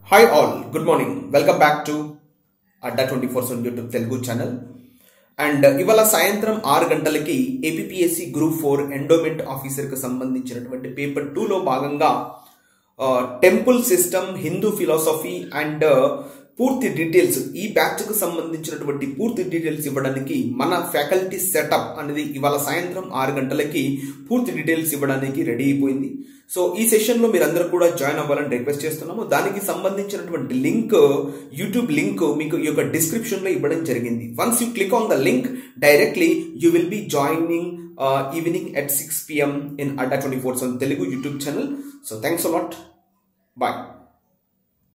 hi all good morning welcome back to Adda twenty four seven YouTube Telugu channel and ఇవాళ సాయంత్రం ఆరు గంటలకి APSC group four endowment ఆఫీసర్కి సంబంధించినటువంటి పేపర్ టూలో భాగంగా temple system Hindu philosophy and పూర్తి డీటెయిల్స్ ఈ బ్యాచ్కు సంబంధించినటువంటి పూర్తి డీటెయిల్స్ ఇవ్వడానికి మన ఫ్యాకల్టీ సెటప్ అనేది ఇవాళ సాయంత్రం ఆరు గంటలకి పూర్తి డీటెయిల్స్ ఇవ్వడానికి రెడీ అయిపోయింది సో ఈ సెషన్లో మీరందరూ కూడా జాయిన్ అవ్వాలని రిక్వెస్ట్ చేస్తున్నాము దానికి సంబంధించినటువంటి లింక్ యూట్యూబ్ లింక్ మీకు ఈ యొక్క డిస్క్రిప్షన్లో ఇవ్వడం జరిగింది once you click on the link directly you will be joining evening at six PM in Adda twenty four seven Telugu YouTube channel so thanks a lot bye